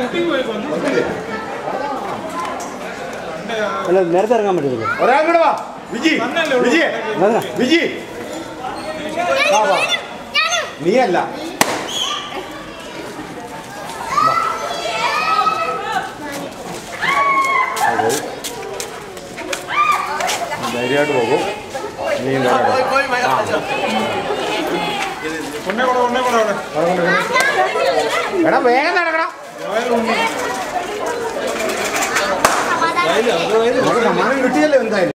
അല്ല നേരത്തെ ഇറങ്ങാൻ പറ്റത്തില്ല ഒരാൾ കൂടെ വാ വിജി വിജി വിജി വാ വാ നീയല്ല ധൈര്യമായിട്ട് പോകും നീ കൊണ്ടേ കൂടെ കൊണ്ടേ കൂടെ അവിടെ എടാ വേഗം നടക്കണം നമുക്ക് സമ്മാനം കിട്ടിയല്ലോ എന്തായാലും